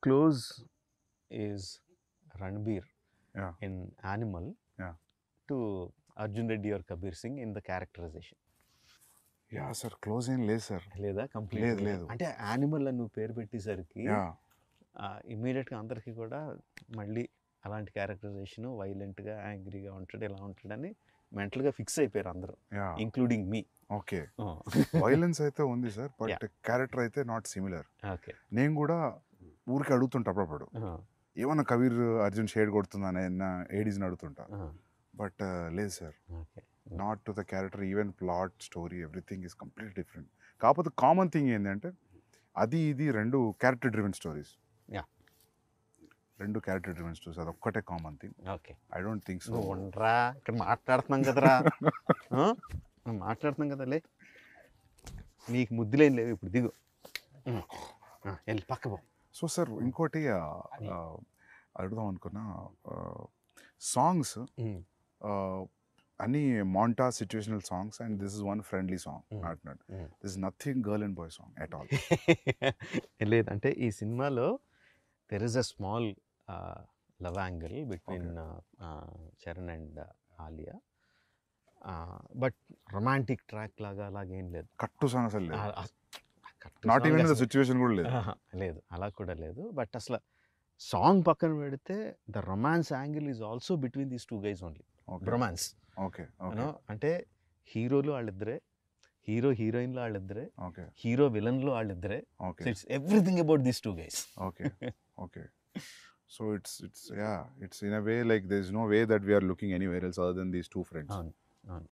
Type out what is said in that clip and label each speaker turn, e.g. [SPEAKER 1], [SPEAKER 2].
[SPEAKER 1] close is Ranbir
[SPEAKER 2] Yeah.
[SPEAKER 1] in Animal
[SPEAKER 2] Yeah.
[SPEAKER 1] to Arjun Reddy or Kabir Singh in the characterization.
[SPEAKER 2] Yeah sir close ఏం లేదు sir
[SPEAKER 1] లేదా complete
[SPEAKER 2] లేదు, లేదు.
[SPEAKER 1] అంటే animal అని నువ్వు పేరు పెట్టేసరికి
[SPEAKER 2] యా
[SPEAKER 1] ఇమీడియట్గా అందరికీ కూడా మళ్ళీ అలాంటి క్యారెక్టరైజేషన్ వైలెంట్గా యాంగ్రీగా ఉంటాడు ఇలా ఉంటాడని మెంటల్గా ఫిక్స్ అయిపోయారు అందరూ
[SPEAKER 2] యా
[SPEAKER 1] ఇంక్లూడింగ్ మీ
[SPEAKER 2] ఓకే వైలెన్స్ అయితే ఉంది సార్ బట్
[SPEAKER 1] Yeah.
[SPEAKER 2] క్యారెక్టర్ అయితే నాట్ సిమిలర్
[SPEAKER 1] ఓకే
[SPEAKER 2] నేను కూడా ఊరికి అడుగుతుంటా అప్పుడప్పుడు ఏమన్నా కబీర్ అర్జున్ షేడ్ కొడుతుందా నా ఏడీస్ని అడుగుతుంటా బట్ లేదు sir
[SPEAKER 1] okay
[SPEAKER 2] not to the character even plot story everything is complete different కాకపోతే కామన్ థింగ్ ఏంటంటే అది ఇది రెండు క్యారెక్టర్ డ్రివెన్ స్టోరీస్
[SPEAKER 1] Yeah.
[SPEAKER 2] రెండు క్యారెక్టర్ డ్రివెన్ స్టోరీస్ అది ఒక్కటే common thing
[SPEAKER 1] okay
[SPEAKER 2] I don't think so
[SPEAKER 1] నువ్వు ఉండరా ఇక్కడ మాట్లాడుతున్నాం కదరా ఆ? మనం మాట్లాడుతున్నాం కదా లే నీకు ముద్దులేం లేవు ఇప్పుడు దిగు ఉం. ఆ, వెళ్ళి పక్క పో
[SPEAKER 2] సో సార్ ఇంకోటి ఆ, ఆ, అడుగుదాం అనుకున్నా సాంగ్స్
[SPEAKER 1] ఉం.
[SPEAKER 2] అన్ని మాంటా situational songs and this is one friendly song
[SPEAKER 1] Mm.
[SPEAKER 2] Not not
[SPEAKER 1] Mm.
[SPEAKER 2] This nothing girl and boy song at all
[SPEAKER 1] లేదంటే ఈ సినిమాలో there is a small love angle between Charan and Alia but romantic track లాగా అలాగేం లేదు
[SPEAKER 2] కట్టు song అసలు లేదు
[SPEAKER 1] ఆ- ఆ- కట్టు
[SPEAKER 2] నాట్
[SPEAKER 1] song
[SPEAKER 2] ఈవెన్ ద
[SPEAKER 1] అసలు-
[SPEAKER 2] సిచ్యువేషన్ కూడా లేదు
[SPEAKER 1] ఆహా, లేదు అలా కూడా లేదు బట్ అసలు సాంగ్ పక్కన పెడితే the romance angle is also between these two guys only
[SPEAKER 2] okay
[SPEAKER 1] romance
[SPEAKER 2] okay okay
[SPEAKER 1] you know అంటే హీరోలు వాళ్ళిద్దరే హీరో హీరోయిన్లు వాళ్ళిద్దరే
[SPEAKER 2] ఓకే
[SPEAKER 1] హీరో విలన్లు వాళ్ళిద్దరే
[SPEAKER 2] okay
[SPEAKER 1] it's everything about these two guys
[SPEAKER 2] okay okay so it's it's yeah it's in a way like there is no way that we are looking anywhere else other than these two friends
[SPEAKER 1] అవును అవును